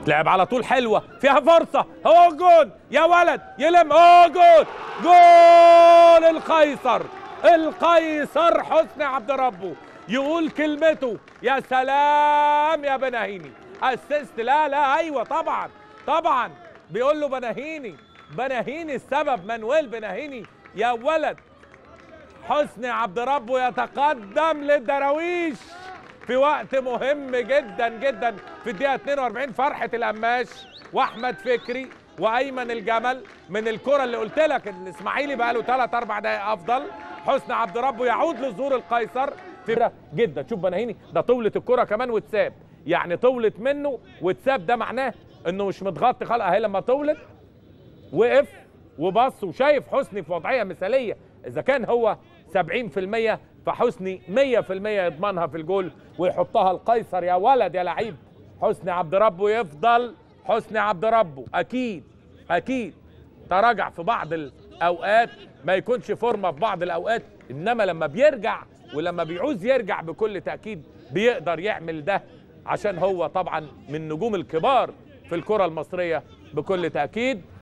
لعب على طول حلوه فيها فرصه هو جون يا ولد يلم هو جون جول القيصر القيصر حسني عبد ربه يقول كلمته يا سلام يا بناهيني اسست لا لا ايوه طبعا طبعا بيقول له بناهيني بناهيني السبب مانويل بناهيني يا ولد حسني عبد ربه يتقدم للدراويش في وقت مهم جدا جدا في الدقيقه 42 فرحه القماش واحمد فكري وايمن الجمل من الكره اللي قلت لك ان الاسماعيلي بقى له 3 4 دقائق افضل حسني عبد ربه يعود لظهور القيصر في جدا شوف بناهيني ده طولت الكره كمان واتساب يعني طولت منه واتساب ده معناه انه مش متغطي خالص اهي لما طولت وقف وبص وشايف حسني في وضعيه مثاليه اذا كان هو 70% فحسني 100% يضمنها في الجول ويحطها القيصر يا ولد يا لعيب حسني عبد ربه يفضل حسني عبد ربه اكيد اكيد تراجع في بعض الاوقات ما يكونش فورمه في بعض الاوقات انما لما بيرجع ولما بيعوز يرجع بكل تاكيد بيقدر يعمل ده عشان هو طبعا من النجوم الكبار في الكره المصريه بكل تاكيد